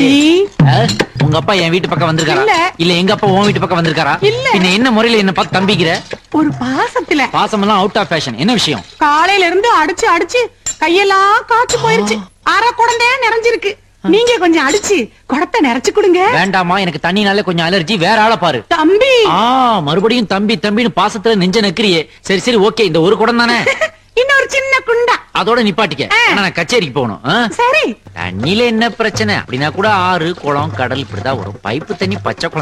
என்னாச்சு தம்பி ஆ? உங்க அப்பா என் வீட்டு பக்கம் வந்திருக்காரா இல்ல. இல்ல எங்க அப்பா உன் வீட்டு பக்கம் வந்திருக்காரா இல்ல. பின்ன என்ன முறையில என்ன பார்த்து தம்பிக்கிற ஒரு பாசத்துல பாசமெல்லாம் அவுட் ஆஃப் ஃபேஷன் என்ன விஷயம் காலையில இருந்து அடிச்சு அடிச்சு கையெல்லாம் காய்ச்சி போயிருச்சு அரை குடந்தையா நிறைஞ்சிருக்கு நீங்க கொஞ்சம் அடிச்சு குடத்தை நிறைச்சு கொடுங்க வேண்டாமா எனக்கு தண்ணினாலே கொஞ்சம் அலர்ஜி வேற ஆளை பாரு தம்பி ஆ மறுபடியும் தம்பி தம்பின்னு பாசத்துல நெஞ்ச நக்கிரியே சரி சரி ஓகே இந்த ஒரு குடம் தானே இன்னொரு சின்ன குண்டா அதோட நிப்பாட்டிக்க ஆ. ஆனா நான் கச்சேரிக்கு போகணும் ஆ? சரி தண்ணியில என்ன பிரச்சனை அப்படின்னா கூட ஆறு குளம் கடல் இப்படிதான் வரும் பைப்பு தண்ணி பச்சை குளம்